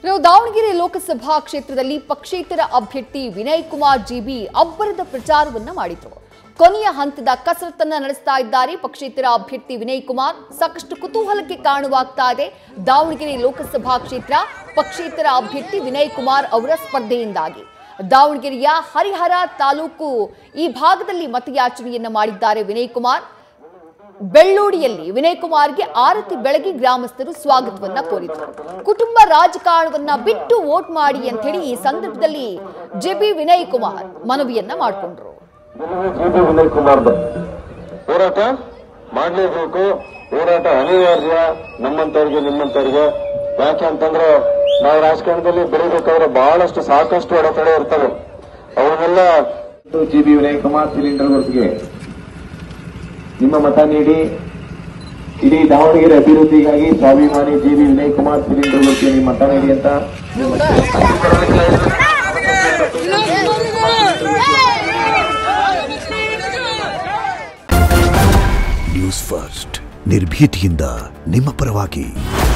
ಇನ್ನು ದಾವಣಗೆರೆ ಲೋಕಸಭಾ ಕ್ಷೇತ್ರದಲ್ಲಿ ಪಕ್ಷೇತರ ಅಭ್ಯರ್ಥಿ ವಿನಯ್ ಕುಮಾರ್ ಜಿಬಿ ಅಬ್ಬರದ ಪ್ರಚಾರವನ್ನ ಮಾಡಿದ್ರು ಕೊನೆಯ ಹಂತದ ಕಸರತ್ತನ್ನ ನಡೆಸ್ತಾ ಇದ್ದಾರೆ ಪಕ್ಷೇತರ ಅಭ್ಯರ್ಥಿ ವಿನಯ್ ಕುಮಾರ್ ಸಾಕಷ್ಟು ಕುತೂಹಲಕ್ಕೆ ಕಾರಣವಾಗ್ತಾ ಇದೆ ದಾವಣಗೆರೆ ಲೋಕಸಭಾ ಕ್ಷೇತ್ರ ಪಕ್ಷೇತರ ಅಭ್ಯರ್ಥಿ ವಿನಯ್ ಕುಮಾರ್ ಅವರ ಸ್ಪರ್ಧೆಯಿಂದಾಗಿ ದಾವಣಗೆರೆಯ ಹರಿಹರ ತಾಲೂಕು ಈ ಭಾಗದಲ್ಲಿ ಮತಯಾಚನೆಯನ್ನ ಮಾಡಿದ್ದಾರೆ ವಿನಯ್ ಕುಮಾರ್ ಬೆಳ್ಳೂಡಿಯಲ್ಲಿ ವಿನಯ್ ಕುಮಾರ್ಗೆ ಆರತಿ ಬೆಳಗ್ಗೆ ಗ್ರಾಮಸ್ಥರು ಸ್ವಾಗತವನ್ನ ಕೋರಿದರು ಕುಟುಂಬ ರಾಜಕಾರಣವನ್ನ ಬಿಟ್ಟು ವೋಟ್ ಮಾಡಿ ಅಂತ ಹೇಳಿ ಈ ಸಂದರ್ಭದಲ್ಲಿ ಜೆಬಿ ವಿನಯ್ ಕುಮಾರ್ ಮನವಿಯನ್ನ ಮಾಡಿಕೊಂಡ್ರು ಜಿ ಬಿ ವಿನಯ್ ಕುಮಾರ್ದು ಹೋರಾಟ ಮಾಡಲೇಬೇಕು ಹೋರಾಟ ಅನಿವಾರ್ಯ ನಮ್ಮಂತವ್ರಿಗೆ ನಿಮ್ಮಂತವ್ರಿಗೆ ಯಾಕೆ ಅಂತಂದ್ರೆ ನಾವು ರಾಜಕಾರಣದಲ್ಲಿ ಬೆಳಿಬೇಕಾದ್ರೆ ಬಹಳಷ್ಟು ಸಾಕಷ್ಟು ಅಡೆತಡೆ ಇರ್ತವೆ ಅವನ್ನೆಲ್ಲ G B Vinay Kumar cylinder ಗುರುತಿಗೆ ನಿಮ್ಮ ಮತ ನೀಡಿ ಇಡೀ ದಾವಣಗೆರೆ ಅಭಿವೃದ್ಧಿಗಾಗಿ ಸ್ವಾಭಿಮಾನಿ G B Vinay Kumar cylinder ಗುರುತಿಗೆ ನಿಮ್ಮ ಮತ ನೀಡಿ ಅಂತ ನ್ಯೂಸ್ ಫಸ್ಟ್ ನಿರ್ಭೀತಿಯಿಂದ ನಿಮ್ಮ ಪರವಾಗಿ